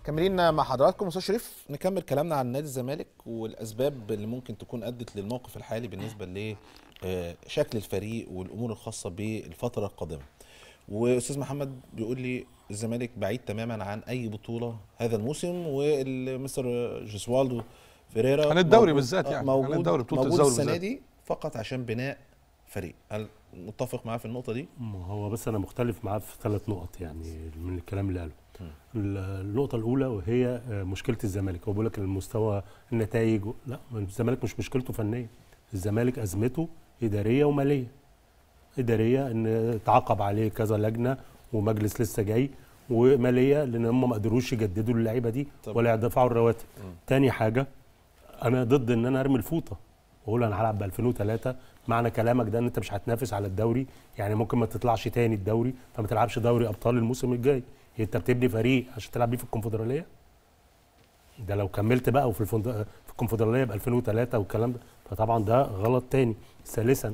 مكملين مع حضراتكم استاذ شريف نكمل كلامنا عن نادي الزمالك والاسباب اللي ممكن تكون ادت للموقف الحالي بالنسبه لشكل الفريق والامور الخاصه بالفتره القادمه واستاذ محمد بيقول لي الزمالك بعيد تماما عن اي بطوله هذا الموسم والمستر جوسوالدو فيريرا عن الدوري موجود- بالذات آه، يعني، عن موجود الدوري، بطولة موجود الدوري السنه بالذات. دي فقط عشان بناء فريق هل متفق معاه في النقطه دي ما هو بس انا مختلف معاه في ثلاث نقط يعني من الكلام اللي قاله ال- النقطة الأولى وهي آه، مشكلة الزمالك هو بيقول لك المستوى النتائج و- لا الزمالك مش مشكلته فنية الزمالك أزمته إدارية ومالية إدارية إن تعاقب عليه كذا لجنة ومجلس لسه جاي ومالية لأن هم ما قدروش يجددوا اللعيبة دي طب. ولا يدفعوا الرواتب تاني حاجة أنا ضد إن أنا أرمي الفوطة واقول انا هلعب ب 2003 معنى كلامك ده ان انت مش هتنافس على الدوري يعني ممكن ما تطلعش تاني الدوري فما تلعبش دوري ابطال الموسم الجاي انت بتبني فريق عشان تلعب بيه في الكونفدراليه ده لو كملت بقى وفي الفند... في الكونفدراليه ب 2003 والكلام ده فطبعا ده غلط تاني ثالثا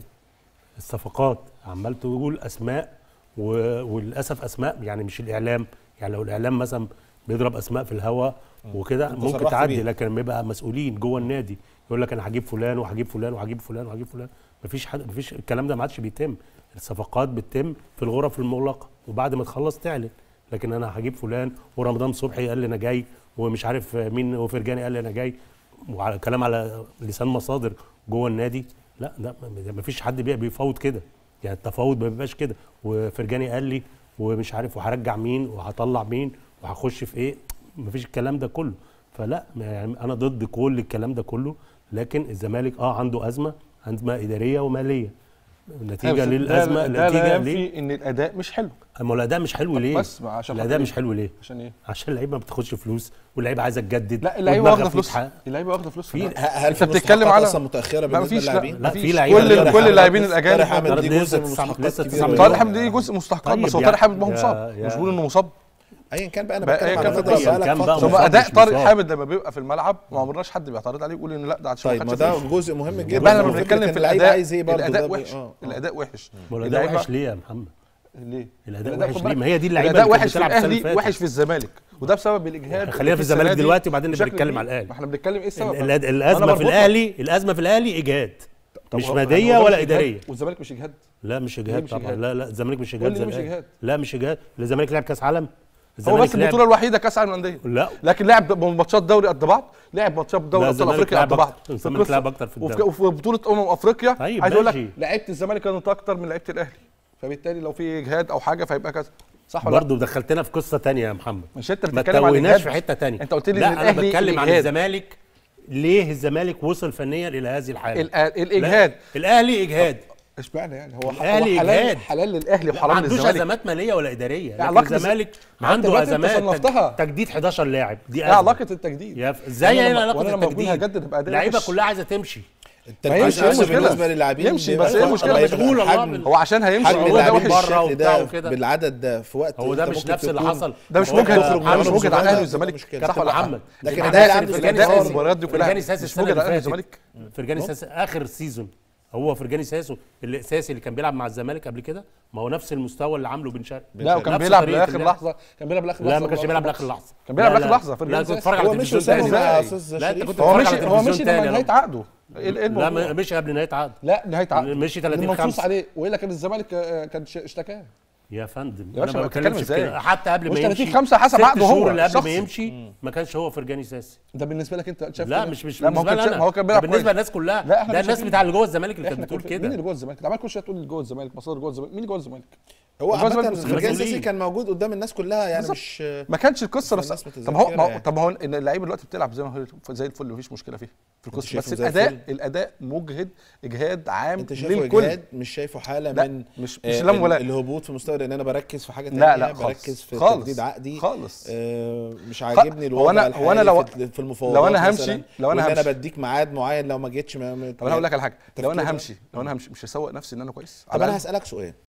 الصفقات عمال تقول اسماء و... وللاسف اسماء يعني مش الاعلام يعني لو الاعلام مثلا بيضرب اسماء في الهواء وكده أنت ممكن صرحت تعدي بيها. لكن لما يبقى مسؤولين جوه النادي يقول لك انا هجيب فلان وهجيب فلان وهجيب فلان وهجيب فلان مفيش حد مفيش الكلام ده ما عادش بيتم الصفقات بتتم في الغرف المغلقه وبعد ما تخلص تعلن لكن انا هجيب فلان ورمضان صبحي قال لي انا جاي ومش عارف مين وفرجاني قال لي انا جاي وعلى كلام على لسان مصادر جوه النادي لا لا ما فيش حد بي- بيفوض كده يعني التفاوض ما بيبقاش كده وفرجاني قال لي ومش عارف وهرجع مين وهطلع مين وهخش في ايه ما فيش الكلام ده كله فلا يعني انا ضد كل الكلام ده كله لكن الزمالك اه عنده ازمه ازمه اداريه وماليه نتيجه ده- للازمه ده لا نتيجه ليه ينفي ان الاداء مش حلو اما الاداء مش حلو ليه بس ما عشان الاداء خاطر مش إيه؟ حلو ليه عشان ايه عشان اللعيبه ما بتاخدش فلوس واللعيبه عايزه تجدد لا اللعيبه ودماغها واخده في فلوس يتحقق. اللعيبه واخده فلوس في- في هل انت في بتتكلم مستحقات على اصلا متاخره ما بالنسبه فيش لا للاعبين لا، مفيش. في لعيبة كل غير كل حمد. اللاعبين طارق الاجانب حامد طارق دي لسه جزء من تسعة- المستحقات لسه كبيرة تسعة جدا. طارق حامد دي جزء مستحقات طيب بس هو يا- طارق حامد ما هو يا- مصاب يا- مش بقول انه مصاب ايا كان بقى انا بقى بتكلم أيا على كان فتره أيا بقالك كان بقى فتره ثم مصاب اداء مش طارق مصاب. حامد لما بيبقى في الملعب ما عمرناش حد بيعترض عليه يقول ان لا ده عشان طيب ما خدش ده فلوس. جزء مهم جدا يبقى احنا وفكرة بنتكلم إن في اللعيب الاداء عايز ايه برضه الاداء ده بي- وحش آه، آه. الاداء وحش ما الاداء اللعيبة- وحش ليه يا محمد ليه الاداء الأداء وحش خد ليه بالك، ما هي دي اللعيبه الاداء اللي كانت وحش في بتلعب السنة اللي الاهلي فاتت. وحش في الزمالك وده بسبب الاجهاد خلينا في السنة الزمالك دي دلوقتي وبعدين بشكل نتكلم كبير. على الأهلي. ما احنا بنتكلم ايه السبب ال- ال- أنا الازمه في بربطها. الاهلي الازمه في الاهلي اجهاد طب مش هو- ماديه هو ده ولا مش إجهاد؟ اداريه والزمالك مش اجهاد لا مش اجهاد مش طبعا إجهاد؟ لا لا الزمالك مش قول اجهاد لي زي مش الأهلي. إجهاد. لا مش اجهاد الزمالك لعب كاس عالم هو الزمالك بس لعب- البطوله الوحيده كاس العالم للانديه لا لكن لعب ماتشات دوري قد بعض لعب ماتشات دوري لا، ابطال الزمالك افريقيا لعب قد بعض أكتر. الزمالك لعب أكتر في وفي, الدوري. وفي بطوله امم افريقيا طيب، عايز اقول لك ماشي. لعيبه الزمالك كانت اكتر من لعيبه الاهلي فبالتالي لو في اجهاد او حاجه فيبقى كذا صح ولا لا؟ برضه دخلتنا في قصه تانية يا محمد مش انت ما بتتكلم عن تتوهناش الإجهاد؟ في حته تانية انت قلت لي لا ان انا الاهلي بتكلم عن الإجهاد. الزمالك ليه الزمالك وصل فنيا الى هذه الحاله الآ- الاجهاد لا، الاهلي اجهاد اشمعنى يعني هو الأهلي هو حلال إجهاد. حلال للاهلي لا، ما وحرام عندوش للزمالك ازمات ماليه ولا اداريه لكن علاقة الز- الزمالك ما أنت عنده دلوقتي أنت ازمات صنفتها. تج- تجديد 11 لاعب دي ايه أزمة. علاقه التجديد يا ف- ازاي وأنا يعني لما- علاقه وأنا لما أكون التجديد هجدد يبقى أداء اللعيبه وحش. كلها عايزه تمشي التجديد يمشي، نفسه إيه المشكلة؟ بالنسبه للاعبين يمشي، بيبقى بس إيه في وقت المشكلة؟ ما يبقى مشغول الله حجم- بال- هو عشان هيمشي حجم هو ده اللاعبين وحش. بالشكل وبتاع ده وكده. بالعدد ده في وقت هو ده أنت مش ممكن نفس اللي تكون- حصل ده مش هو ممكن ده تخرج محمد مش ممكن على الاهلي والزمالك مشكلة. صح ولا لا؟ محمد لكن محمد الأهلي فاكر عنده فرجاني زمالك ساسي- المباريات دي كلها فرجاني ساسي مش السنه موجود اللي على الأهلي فاتت والزمالك فرجاني ساسي اخر سيزون هو فرجاني ساسو اللي اساسي اللي كان بيلعب مع الزمالك قبل كده ما هو نفس المستوى اللي عامله بن شرقي لا وكان نفس بيلعب طريقة لاخر اللعب. لحظه كان بيلعب لاخر لحظه لا ما كانش بيلعب لاخر لحظه كان بيلعب لا، لاخر لا. لحظه فرجاني لا كنت ساسي. بتفرج على هو مش التلفزيون وسام تاني مع إزاي؟ استاذ لا انت شريف كنت هو بتتفرج على مشي هو التلفزيون مشي تاني لما يا نهايه رب. عقده ايه ايه لا الموضوع؟ م- مشي قبل نهايه عقد لا نهايه عقده مشي 30 منصوص 5 عليه والا كان الزمالك آه، كان ش- اشتكاه يا فندم يا باشا انا ما بتتكلم بتكلمش في إزاي؟ كده حتى قبل مش ما 30 يمشي 5 حسب ست عقده هو شهور اللي قبل ما الشخصي. يمشي ما كانش هو فرجاني ساسي ده بالنسبه لك انت شايف لا كده؟ مش مش لا ما هو بالنسبه كان لي شا- انا ما هو كان ده بيلعب بالنسبه كويس. للناس كلها لا، إحنا ده كنا الناس شايفين- بتاع اللي جوه الزمالك اللي كانت احنا بتقول كنا- مين كده اللي جوه الزمالك؟ انت عمال كل شويه تقول اللي جوه الزمالك مصادر جوه الزمالك مين اللي جوه الزمالك؟ هو جوه عامة الزمالك فرجاني مسؤولين. ساسي كان موجود قدام الناس كلها يعني بالظبط. مش ما كانش القصه بس بس الناس طب هو ما متذكرة هو يعني. طب ما هو ان اللعيبه دلوقتي بتلعب زي ما هو زي الفل مفيش مشكله فيها في القصه شايفه بس زي الاداء الفل؟ الاداء مجهد اجهاد عام انت شايفه للكل اجهاد مش شايفه حاله لا، من مش- آه، مش لم ولا- ال- الهبوط في مستوى لان انا بركز في حاجه تانية لا لا خالص بركز في خالص تجديد عقدي خالص آه مش عاجبني هو الوضع أنا- هو أنا الحالي لو- في- في المفاوضات لو أنا همشي- مثلاً، لو أنا وإن انا همشي. بديك ميعاد معين لو ما جيتش ما طب انا هقول لك على حاجه لو انا تفكير همشي لو انا همشي مش هسوق نفسي ان انا كويس طب على انا الأقل- هسالك سؤال